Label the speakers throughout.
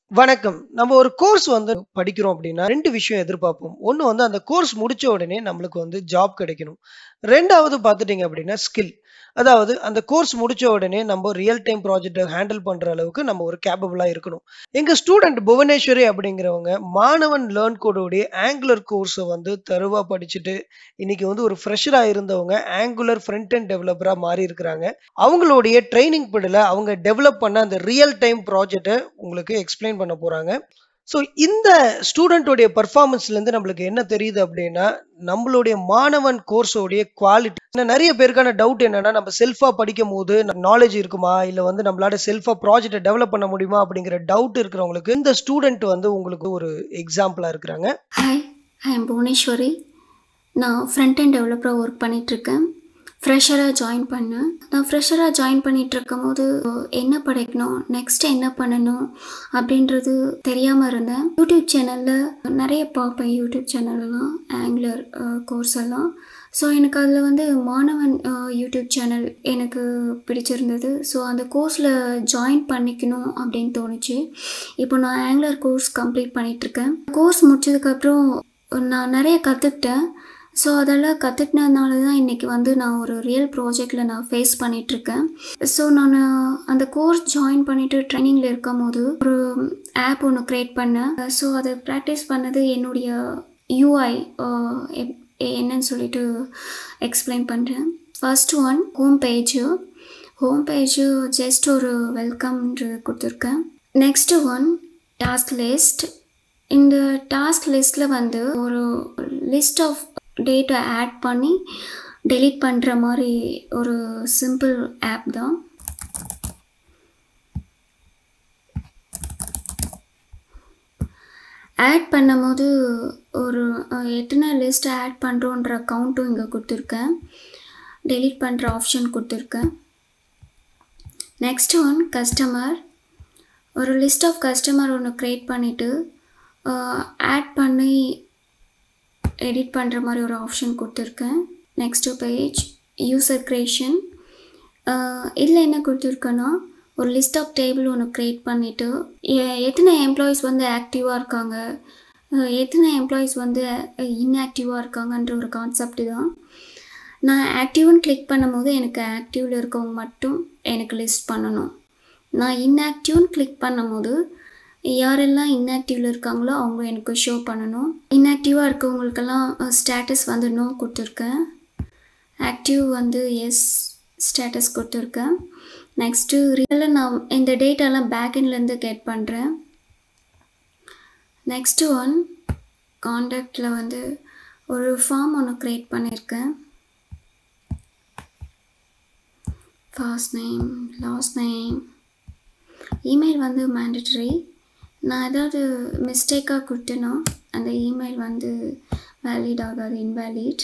Speaker 1: வணக்கம். நம்ம ஒரு கோர்ஸ் வந்து படிக்கிறோம் அப்டின்னா, 2 விஷயம் எதிர்பார்ப்போம். ஒண்ணு வந்து அந்த கோர்ஸ் முடிச்ச உடனே நம்மளுக்கு வந்து ஜாப் கிடைக்கணும். 2வது பார்த்துட்டீங்க அப்டின்னா, ஸ்கில். அதாவது அந்த கோர்ஸ் முடிச்ச உடனே நம்ம ரியல் டைம் ப்ராஜெக்ட்ட ஹேண்டில் பண்ற அளவுக்கு நம்ம ஒரு கேப்பபிளா இருக்கணும். எங்க ஸ்டூடண்ட் புவனேஸ்வரி அப்படிங்கிறவங்க, மாணவன் லேர்ன் கோடோடைய ஆங்குலர் கோர்ஸ வந்து தெளிவா படிச்சுட்டு, இன்னைக்கு வந்து ஒரு ஃப்ரெஷரா இருந்தவங்க ஆங்குலர் ஃப்ரண்ட் எண்ட் டெவலப்பரா மாறி இருக்கிறாங்க. அவங்களுடைய ட்ரெய்னிங் பீரியட்ல அவங்க டெவலப் பண்ண அந்த ரியல் டைம் ப்ராஜெக்ட்ட உங்களுக்கு எக்ஸ்ப்ளைன் பண்ண போறாங்க. ஸோ இந்த ஸ்டூடண்ட்டோடைய பெர்ஃபார்மன்ஸ்லேருந்து நம்மளுக்கு என்ன தெரியுது அப்டின்னா, நம்மளுடைய மாணவன் கோர்ஸோடைய குவாலிட்டி. ஏன்னா நெறைய பேருக்கான டவுட் என்னன்னா, நம்ம செல்ஃபா படிக்கும்போது நாலேட்ஜ் இருக்குமா? இல்ல வந்து நம்மளால செல்ஃபா ப்ராஜெக்ட்ட டெவலப் பண்ண முடியுமா? அப்படிங்கிற டவுட் இருக்கிறவங்களுக்கு இந்த ஸ்டூடண்ட் வந்து உங்களுக்கு ஒரு எக்ஸாம்பிளா இருக்கிறாங்க.
Speaker 2: ஹாய் ஐ எம் புவனேஸ்வரி நான் ஃப்ரண்ட் அண்ட் டெவலப்பராக ஒர்க் பண்ணிகிட்ருக்கேன் ஃப்ரெஷராக ஜாயின் பண்ணேன் நான் ஃப்ரெஷராக ஜாயின் பண்ணிகிட்ருக்கும் போது என்ன படிக்கணும் நெக்ஸ்ட் என்ன பண்ணணும் அப்படின்றது தெரியாமல் இருந்தேன் யூடியூப் சேனலில் நிறைய பார்ப்பேன் யூடியூப் சேனல்லாம் ஆங்குலர் கோர்ஸ் எல்லாம் ஸோ எனக்கு அதில் வந்து மாணவன் யூடியூப் சேனல் எனக்கு பிடிச்சிருந்தது ஸோ அந்த கோர்ஸில் ஜாயின் பண்ணிக்கணும் அப்படின்னு தோணுச்சு இப்போ நான் ஆங்குலர் கோர்ஸ் கம்ப்ளீட் பண்ணிகிட்ருக்கேன் கோர்ஸ் முடிச்சதுக்கப்புறம் நான் நிறைய கற்றுக்கிட்டேன் ஸோ அதெல்லாம் கற்றுக்கினதுனால தான் இன்றைக்கி வந்து நான் ஒரு ரியல் ப்ராஜெக்டில் நான் ஃபேஸ் பண்ணிகிட்ருக்கேன் ஸோ நான் அந்த கோர்ஸ் ஜாயின் பண்ணிவிட்டு ட்ரைனிங்கில் இருக்கும் போது ஒரு ஆப் ஒன்று க்ரியேட் பண்ணேன் ஸோ அதை ப்ராக்டிஸ் பண்ணது என்னுடைய யூஐ என்னன்னு சொல்லிட்டு எக்ஸ்பிளைன் பண்ணுறேன் first one home page home page just ஒரு வெல்கம்ன்றது கொடுத்துருக்கேன் நெக்ஸ்ட்டு ஒன் டாஸ்க் லிஸ்ட் இந்த டாஸ்க் லிஸ்ட்டில் வந்து ஒரு லிஸ்ட் ஆஃப் டேட்டை ஆட் பண்ணி டெலீட் பண்ணுற மாதிரி ஒரு சிம்பிள் ஆப் தான் ஆட் பண்ணும்போது ஒரு எத்தனை லிஸ்ட் ஆட் பண்ணுறோன்ற கவுண்ட்டும் இங்கே கொடுத்துருக்கேன் டெலீட் பண்ணுற ஆப்ஷன் கொடுத்துருக்கேன் நெக்ஸ்ட் ஒன் கஸ்டமர் ஒரு லிஸ்ட் ஆஃப் கஸ்டமர் ஒன்று க்ரியேட் பண்ணிவிட்டு ஆட் பண்ணி எடிட் பண்ணுற மாதிரி ஒரு ஆப்ஷன் கொடுத்துருக்கேன் நெக்ஸ்ட்டு பேஜ் யூசர் க்ரியேஷன் இதில் என்ன கொடுத்துருக்கேன்னா ஒரு லிஸ்ட் ஆஃப் டேபிள் ஒன்று க்ரியேட் பண்ணிவிட்டு எத்தனை எம்ப்ளாயீஸ் வந்து ஆக்டிவாக இருக்காங்க எத்தனை எம்ப்ளாயீஸ் வந்து இன்ஆக்டிவாக இருக்காங்கன்ற ஒரு கான்செப்ட் தான் நான் ஆக்டிவ்னு கிளிக் பண்ணும்போது எனக்கு ஆக்டிவில் இருக்கவங்க மட்டும் எனக்கு லிஸ்ட் பண்ணணும் நான் இன்ஆக்டிவ்னு கிளிக் பண்ணும்போது யாரெல்லாம் இன்ஆக்டிவில் இருக்காங்களோ அவங்க எனக்கு ஷோ பண்ணணும் இன்ஆக்டிவாக இருக்கவங்களுக்கெல்லாம் ஸ்டேட்டஸ் வந்து நோ கொடுத்துருக்கேன் ஆக்டிவ் வந்து எஸ் ஸ்டேட்டஸ் கொடுத்துருக்கேன் நெக்ஸ்ட்டு ரியலாக நான் இந்த டேட்டாலாம் பேக்கெண்ட்லேருந்து கெட் பண்ணுறேன் நெக்ஸ்ட்டு ஒன் காண்டாக்டில் வந்து ஒரு ஃபார்ம் ஒன்று க்ரியேட் பண்ணியிருக்கேன் first name last name email வந்து மேண்டட்ரி நான் ஏதாவது மிஸ்டேக்காக கொடுத்தேன்னா அந்த இமெயில் வந்து வேலிட் ஆகாது இன்வேலிட்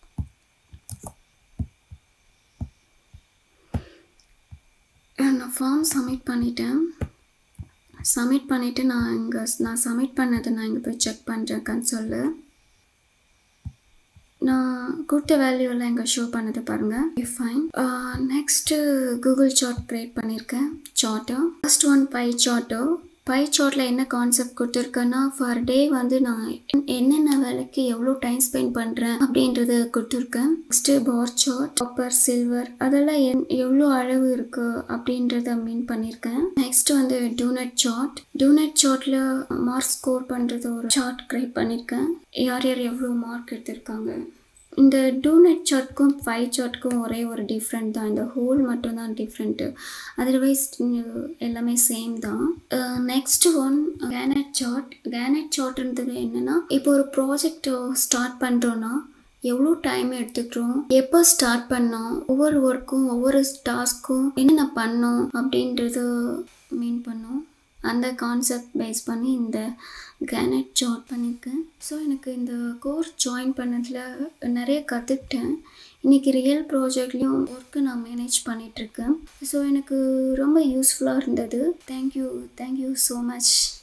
Speaker 2: நான் ஃபார்ம் சப்மிட் பண்ணிட்டேன் சப்மிட் பண்ணிவிட்டு நான் இங்கே நான் சப்மிட் பண்ணதை நான் இங்கே போய் செக் பண்ணுறேன் கன்சோலில் நான் கொடுத்த வேல்யூலாம் இங்கே ஷோ பண்ணது பாருங்கள் fine next Google chart create பண்ணியிருக்கேன் சார்ட்டோ ஃபஸ்ட் ஒன் பை சார்ட்டோ பை சார்ட்டில் என்ன கான்செப்ட் கொடுத்துருக்கேன்னா ஃபார் டே வந்து நான் என்னென்ன வேலைக்கு எவ்வளோ டைம் ஸ்பெண்ட் பண்ணுறேன் அப்படின்றத கொடுத்துருக்கேன் next bar chart copper silver அதெல்லாம் என் எவ்வளோ அளவு இருக்குது அப்படின்றத மீன் பண்ணியிருக்கேன் நெக்ஸ்ட் வந்து டூனட் சார்ட் டூனட் சார்ட்டில் மார்க் ஸ்கோர் பண்ணுறது ஒரு சார்ட் க்ரியேட் பண்ணியிருக்கேன் யார் யார் எவ்வளோ மார்க் எடுத்திருக்காங்க இந்த டூநெட் சார்ட்க்கும் ஃபைவ் சார்ட்க்கும் ஒரே ஒரு டிஃப்ரெண்ட் தான் இந்த ஹோல் மட்டும்தான் டிஃப்ரெண்ட்டு அதர்வைஸ் எல்லாமே சேம் தான் next one Gantt chart Gantt சார்ட்ன்றது என்னென்னா இப்போ ஒரு ப்ராஜெக்ட் ஸ்டார்ட் பண்ணுறோன்னா எவ்வளோ டைம் எடுத்துக்கிறோம் எப்போ ஸ்டார்ட் பண்ணோம் ஒவ்வொரு ஒர்க்கும் ஒவ்வொரு டாஸ்க்கும் என்னென்ன பண்ணோம் அப்படின்றது மீன் பண்ணோம் அந்த கான்செப்ட் பேஸ் பண்ணி இந்த கேனட் ஜாயின் பண்ணியிருக்கேன் ஸோ எனக்கு இந்த கோர்ஸ் ஜாயின் பண்ணதில் நிறைய கற்றுக்கிட்டேன் இன்றைக்கி ரியல் ப்ராஜெக்ட்லேயும் ஒர்க்கு நான் மேனேஜ் பண்ணிகிட்ருக்கேன் ஸோ எனக்கு ரொம்ப யூஸ்ஃபுல்லாக இருந்தது தேங்க்யூ தேங்க்யூ ஸோ மச்